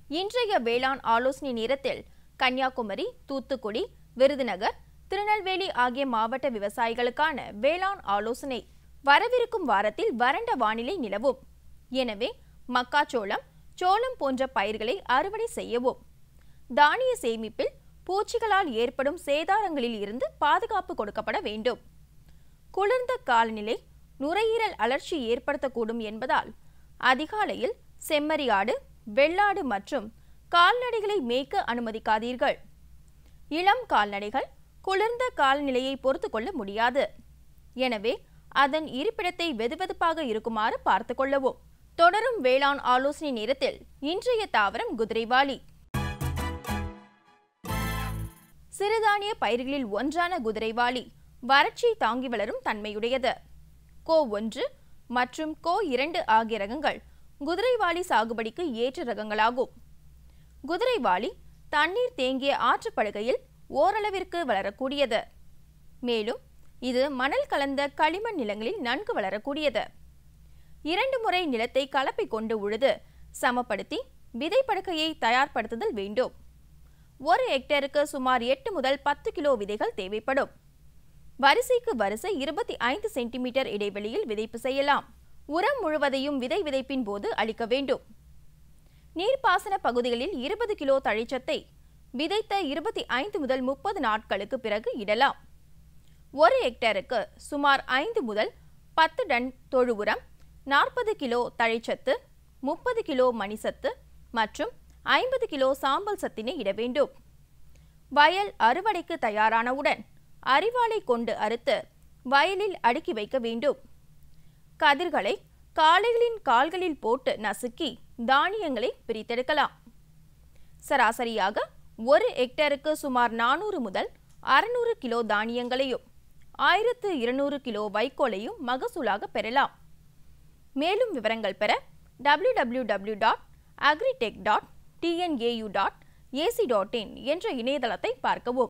இன்றைய வேளாண் ஆலோசனை நேரத்தில் கன்னியாகுமரி தூத்துக்குடி விருதுநகர் திருநெல்வேலி ஆகிய மாவட்ட விவசாயிகளுக்கான வேளாண் ஆலோசனை வரவிருக்கும் வாரத்தில் வறண்ட வானிலை நிலவும் எனவே மக்காச்சோளம் சோளம் போன்ற பயிர்களை அறுவடை செய்யவும் தானிய சேமிப்பில் பூச்சிகளால் ஏற்படும் சேதாரங்களில் இருந்து பாதுகாப்பு கொடுக்கப்பட வேண்டும் குளிர்ந்த காலநிலை நுரையீரல் அழற்சி ஏற்படுத்தக்கூடும் என்பதால் அதிகாலையில் செம்மறியாடு வெள்ளாடு மற்றும் கால்நடைகளை மேய்க்க அனுமதிக்காதீர்கள் இளம் கால்நடைகள் குளிர்ந்த காலநிலையை பொறுத்து கொள்ள முடியாது எனவே அதன் இருப்பிடத்தை வெதுவெதுப்பாக இருக்குமாறு பார்த்து கொள்ளவும் தொடரும் வேளாண் ஆலோசனை நேரத்தில் இன்றைய தாவரம் குதிரைவாலி சிறுதானிய பயிர்களில் ஒன்றான குதிரைவாலி வறட்சி தாங்கி வளரும் தன்மையுடையது கோ ஒன்று மற்றும் கோ இரண்டு ஆகிய ரகங்கள் குதிரைவாலி சாகுபடிக்கு ஏற்ற ரகங்களாகும் குதிரைவாலி தண்ணீர் தேங்கிய ஆற்றுப்படுகையில் ஓரளவிற்கு வளரக்கூடியது மேலும் இது மணல் கலந்த களிமண் நிலங்களில் நன்கு வளரக்கூடியது இரண்டு முறை நிலத்தை கலப்பை கொண்டு உழுது சமப்படுத்தி விதை படுக்கையை தயார்படுத்துதல் வேண்டும் ஒரு ஹெக்டேருக்கு சுமார் எட்டு முதல் பத்து கிலோ விதைகள் தேவைப்படும் வரிசைக்கு வரிசை இருபத்தி ஐந்து சென்டிமீட்டர் இடைவெளியில் விதைப்பு செய்யலாம் உரம் முழுவதையும் விதை விதைப்பின் போது அளிக்க வேண்டும் நீர்ப்பாசன பகுதிகளில் இருபது கிலோ தழைச்சத்தை விதைத்த இருபத்தி ஐந்து முதல் முப்பது நாட்களுக்கு பிறகு இடலாம் ஒரு ஹெக்டேருக்கு சுமார் ஐந்து முதல் பத்து டன் தொழு உரம் நாற்பது கிலோ தழைச்சத்து முப்பது கிலோ மணிசத்து மற்றும் ஐம்பது கிலோ சாம்பல் சத்தினை இட வேண்டும் வயல் அறுவடைக்கு தயாரானவுடன் அரிவாளை கொண்டு அறுத்து வயலில் அடுக்கி வைக்க வேண்டும் கதிர்களை காளைகளின் கால்களில் போட்டு நசுக்கி தானியங்களை பிரித்தெடுக்கலாம் சராசரியாக ஒரு ஹெக்டேருக்கு சுமார் நானூறு முதல் அறுநூறு கிலோ தானியங்களையும் ஆயிரத்து இருநூறு கிலோ வைக்கோலையும் மகசூலாக பெறலாம் மேலும் விவரங்கள் பெற W W W dot agritech dot TNAU dot AC dot in என்ற இணையதளத்தை பார்க்கவும்